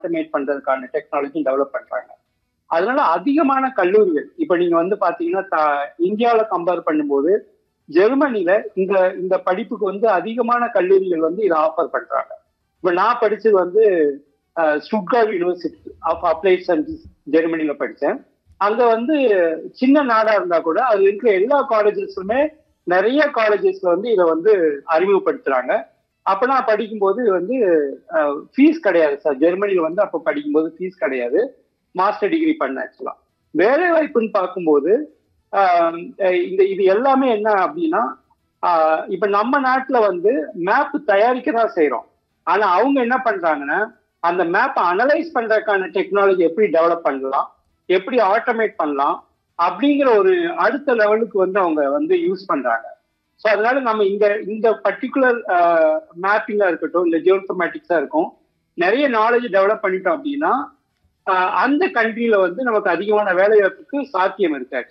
automate பண்றதுக்கான technology develop பண்றாங்க அதனால அதிகமான கல்லூரிகள் இப்ப நீங்க வந்து பாத்தீங்கன்னா இந்தியாவில கம்பேர் பண்ணும்போது ஜெர்மனில இந்த இந்த படிப்புக்கு வந்து அதிகமான கல்லூரிகள் வந்து இதை ஆஃபர் பண்றாங்க இப்ப நான் படிச்சது வந்து Stuttgart university of applied sciences ஜெர்மனில படித்தேன் அங்க வந்து சின்ன நாடா இருந்தா கூட அது இருக்கிற எல்லா காலேஜஸ்லுமே நிறைய காலேஜஸ்ல வந்து இதை வந்து அறிமுகப்படுத்துறாங்க அப்ப நான் படிக்கும்போது இது வந்து ஃபீஸ் கிடையாது சார் ஜெர்மனில வந்து அப்போ படிக்கும்போது ஃபீஸ் கிடையாது மாஸ்டர் டிகிரி பண்ண ஆக்சுவலா வேலை வாய்ப்புன்னு பார்க்கும்போது இந்த இது எல்லாமே என்ன அப்படின்னா இப்ப நம்ம நாட்டுல வந்து மேப் தயாரிக்க தான் செய்யறோம் ஆனா அவங்க என்ன பண்றாங்கன்னா அந்த மேப்பை அனலைஸ் பண்றதுக்கான டெக்னாலஜி எப்படி டெவலப் பண்ணலாம் எப்படி ஆட்டோமேட் பண்ணலாம் அப்படிங்கிற ஒரு அடுத்த லெவலுக்கு வந்து அவங்க வந்து யூஸ் பண்றாங்க ஸோ அதனால நம்ம இந்த இந்த பர்டிகுலர் மேப்பிங்கா இருக்கட்டும் இந்த ஜியோசமேட்டிக்ஸா இருக்கும் நிறைய நாலேஜ் டெவலப் பண்ணிட்டோம் அப்படின்னா அந்த கண்ட்ரியில வந்து நமக்கு அதிகமான வேலை வாய்ப்புக்கு சாத்தியம் இருக்கு